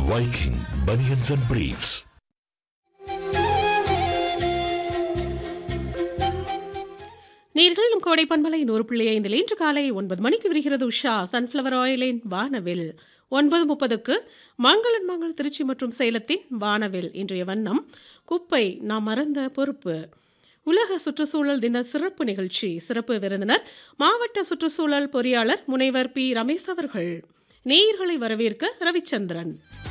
Viking Bunions and Briefs. நேர்கள் நம் கோடை பண்பலை நூறு புள்ளி ஐந்தில் இன்று காலை ஒன்பது மணிக்கு விரிகிறது உஷா சன்ஃப்ளவர் ஆயிலின் வானவில் ஒன்பது முப்பதுக்கு மங்களன் மங்கள் திருச்சி மற்றும் சேலத்தின் வானவில் இன்றைய வண்ணம் குப்பை நாம் மறந்த பொறுப்பு உலக சுற்றுச்சூழல் தின சிறப்பு நிகழ்ச்சி சிறப்பு விருந்தினர் மாவட்ட சுற்றுச்சூழல் பொறியாளர் முனைவர் பி ரமேஷ் அவர்கள் நேயர்களை வரவேற்க ரவிச்சந்திரன்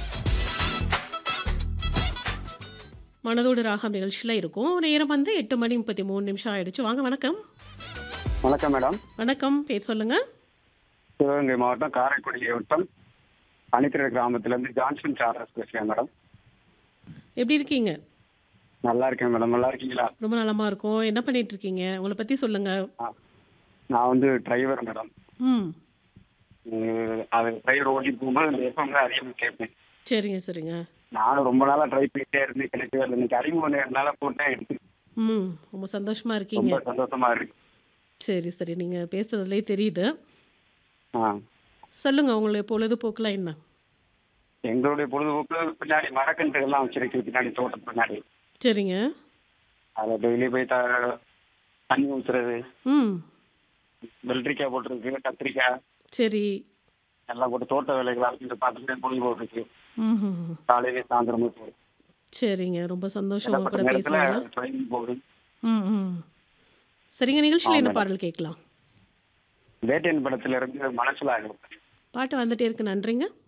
மனதோடு ராகம் நிகழ்ச்சியில் இருக்கும் நேரம் வந்து எட்டு மணி முப்பத்தி மூணு நிமிஷம் ஆயிடுச்சு வாங்க வணக்கம் வணக்கம் மேடம் வணக்கம் பேர் சொல்லுங்க சிவகங்கை மாவட்டம் காரைக்குடி வட்டம் அணித்திர கிராமத்திலேருந்து ஜான்சன் சார்லஸ் பேசுகிறேன் மேடம் எப்படி இருக்கீங்க நல்லா இருக்கேன் மேடம் நல்லா இருக்கீங்களா ரொம்ப நலமா இருக்கும் என்ன பண்ணிட்டு இருக்கீங்க உங்களை பத்தி சொல்லுங்க ஆ. நான் வந்து டிரைவர் மேடம் ம் உம், அது டிரைவர் ஓட்டிட்டு போகும்போது இந்த எஃப்எம் தான் அதிகமாக கேட்பேன் சரிங்க சரிங்க நானும் ரொம்ப நாளாக ட்ரை பண்ணிட்டே இருந்து கிடைக்கவே இல்லை இன்னைக்கு அறிமுகம் நேரனால போட்டேன் எடுத்து ம் ரொம்ப சந்தோஷமா இருக்கீங்க ரொம்ப சந்தோஷமா இருக்கு சரி சரி நீங்க பேசுறதுலே தெரியுது ஆ சொல்லுங்க உங்களுடைய பொழுதுபோக்குலாம் என்ன எங்களுடைய பொழுதுபோக்கு பின்னாடி மரக்கன்றுகள்லாம் வச்சிருக்கு பின்னாடி தோட்டம் பின்னாடி சரிங்க அதை டெய்லி போய் த தண்ணி ஊற்றுறது ம் வெள்ளரிக்காய் போட்டிருக்கு கத்திரிக்காய் சரி எல்லாம் போட்டு தோட்ட வேலைகள் அப்படின்னு பார்த்துட்டு பொழுதுபோக்கு இருக்கு ம் காலையில சாயந்தரமும் போகுது சரிங்க ரொம்ப சந்தோஷம் உங்க கூட நேரத்துல பேசுறதுல ட்ரெயின் போகுது ம் ம் சரிங்க நிகழ்ச்சியில் என்ன பாடல் கேட்கலாம் வேட்டையன் படத்துல இருந்து மனசுல ஆகும் பாட்டு வந்துட்டே இருக்கு நன்றிங்க